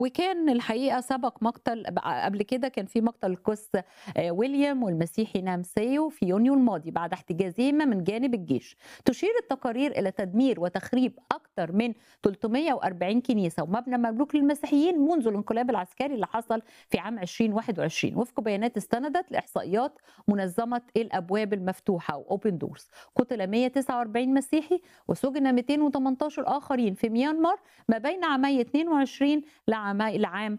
وكان الحقيقة سبق مقتل قبل كده كان في مقتل القس آه، ويليام والمسيحي نامسيو في يونيو الماضي بعد احتجازهما من جانب الجيش تشير التقارير إلى تدمير وتخريب أكثر من 340 كنيسة ومبنى مملوك للمسيحيين منذ الانقلاب العسكري اللي حصل في عام 2021 وفق بيانات استندت لإحصائيات منظمة الأبواب المفتوحة وأوبن دورز قتل 149 مسيحي وسجن 218 آخرين في ميانمار ما بين عامي 22 لعامي لعام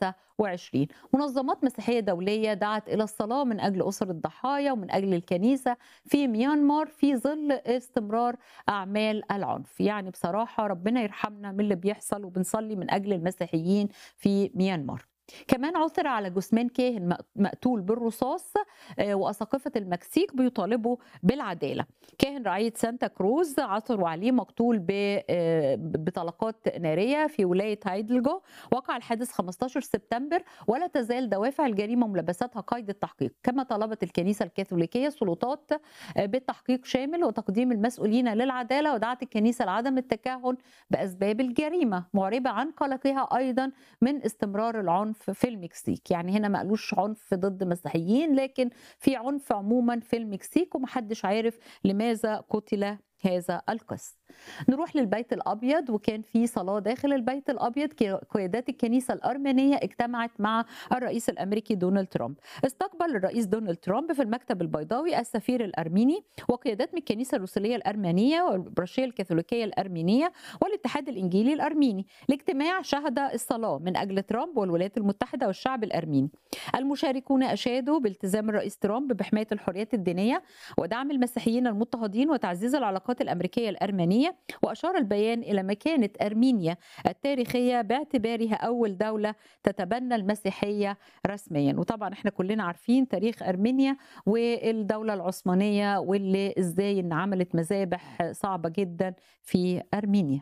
25 منظمات مسيحية دولية دعت إلى الصلاة من أجل أسر الضحايا ومن أجل الكنيسة في ميانمار في ظل استمرار أعمال العنف يعني بصراحة ربنا يرحمنا من اللي بيحصل وبنصلي من أجل المسيحيين في ميانمار كمان عثر على جثمان كاهن مق- مقتول بالرصاص آه، وأساقفة المكسيك بيطالبوا بالعدالة كاهن رعية سانتا كروز عثروا عليه مقتول ب- آه، بطلقات نارية في ولاية هايدلجو وقع الحادث 15 سبتمبر ولا تزال دوافع الجريمة ملابستها قيد التحقيق كما طلبت الكنيسة الكاثوليكية السلطات آه، بالتحقيق شامل وتقديم المسؤولين للعدالة ودعت الكنيسة لعدم التكهن بأسباب الجريمة معربة عن قلقها أيضا من استمرار العنف في المكسيك يعني هنا ما قالوش عنف ضد مسيحيين لكن في عنف عموما في المكسيك ومحدش عارف لماذا قتل هذا القس نروح للبيت الأبيض وكان في صلاة داخل البيت الأبيض كي- قيادات الكنيسة الأرمينية اجتمعت مع الرئيس الأمريكي دونالد ترامب استقبل الرئيس دونالد ترامب في المكتب البيضاوي السفير الأرميني وقيادات من الكنيسة الروسية الأرمنية والبرشية الكاثوليكية الأرمينية والاتحاد الإنجيلي الأرميني الاجتماع شهد الصلاة من أجل ترامب والولايات المتحدة والشعب الأرميني المشاركون أشادوا بالتزام الرئيس ترامب بحماية الحريات الدينية ودعم المسيحيين المضطهدين وتعزيز العلاقات الأمريكية الأرمنية وأشار البيان إلى مكانة أرمينيا التاريخية باعتبارها أول دولة تتبنى المسيحية رسميا وطبعا احنا كلنا عارفين تاريخ أرمينيا والدولة العثمانية واللي ازاي ان عملت مذابح صعبة جدا في أرمينيا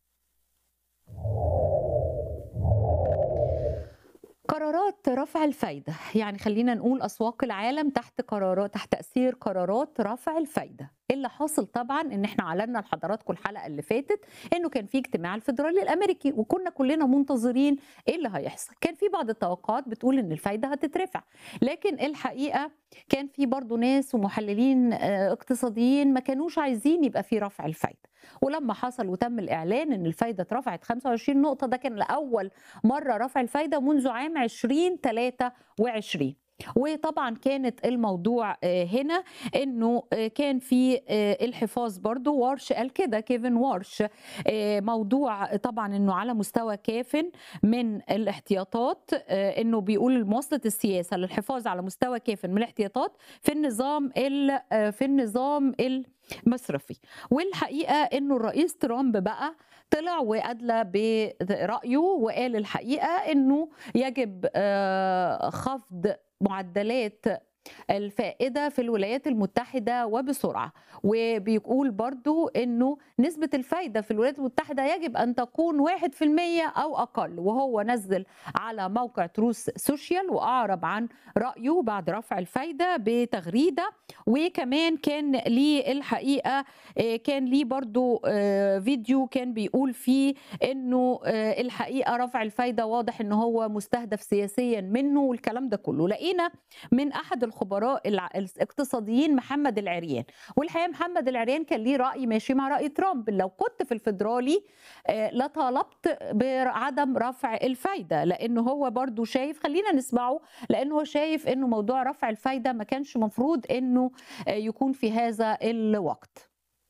قرارات رفع الفايدة يعني خلينا نقول أسواق العالم تحت قرارات تحت تأثير قرارات رفع الفايدة اللي حاصل طبعا ان احنا اعلنا لحضراتكم الحلقه اللي فاتت انه كان في اجتماع الفدرالي الامريكي وكنا كلنا منتظرين ايه اللي هيحصل كان في بعض التوقعات بتقول ان الفايده هتترفع لكن الحقيقه كان في برضو ناس ومحللين آه، اقتصاديين ما كانوش عايزين يبقى في رفع الفايده ولما حصل وتم الاعلان ان الفايده اترفعت 25 نقطه ده كان لاول مره رفع الفايده منذ عام 2023 وطبعا كانت الموضوع آه، هنا انه آه، كان في آه، الحفاظ برضو وارش قال كده كيفن وارش آه، موضوع طبعا انه على مستوى كاف من الاحتياطات آه، انه بيقول مواصله السياسه للحفاظ على مستوى كاف من الاحتياطات في النظام ال- آه، في النظام المصرفي والحقيقه انه الرئيس ترامب بقى طلع وادلى برايه وقال الحقيقه انه يجب آه، خفض معدلات الفائدة في الولايات المتحدة وبسرعة وبيقول برضو أنه نسبة الفايدة في الولايات المتحدة يجب أن تكون 1% أو أقل وهو نزل على موقع تروس سوشيال وأعرب عن رأيه بعد رفع الفايدة بتغريدة وكمان كان ليه الحقيقة آه، كان ليه برضو آه، فيديو كان بيقول فيه أنه آه، الحقيقة رفع الفايدة واضح أنه هو مستهدف سياسيا منه والكلام ده كله لقينا من احد الخبراء الع- الاقتصاديين محمد العريان والحقيقه محمد العريان كان ليه راي ماشي مع راي ترامب لو كنت في الفدرالي آه، لطالبت بعدم رفع الفايده لانه هو برضو شايف خلينا نسمعه لانه هو شايف انه موضوع رفع الفايده ما كانش مفروض انه آه، يكون في هذا الوقت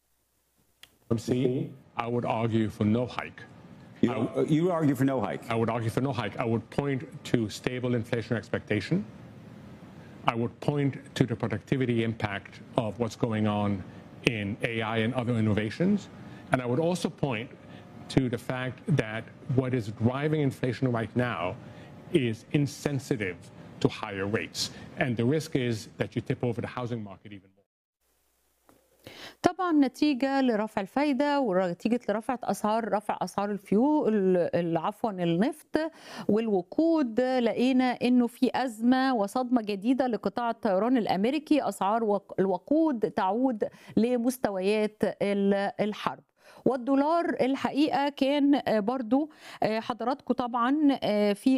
See, I would argue for no hike. You, uh, you would argue for no hike. I would argue for no hike. I would point to stable inflation expectation. I would point to the productivity impact of what's going on in AI and other innovations. And I would also point to the fact that what is driving inflation right now is insensitive to higher rates. And the risk is that you tip over the housing market even more. طبعا نتيجة لرفع الفايدة ونتيجة لرفع أسعار رفع أسعار الفيو ال- ال- عفوا النفط والوقود لقينا إنه في أزمة وصدمة جديدة لقطاع الطيران الأمريكي أسعار وق- الوقود تعود لمستويات ال- الحرب والدولار الحقيقه كان برضو حضراتكم طبعا في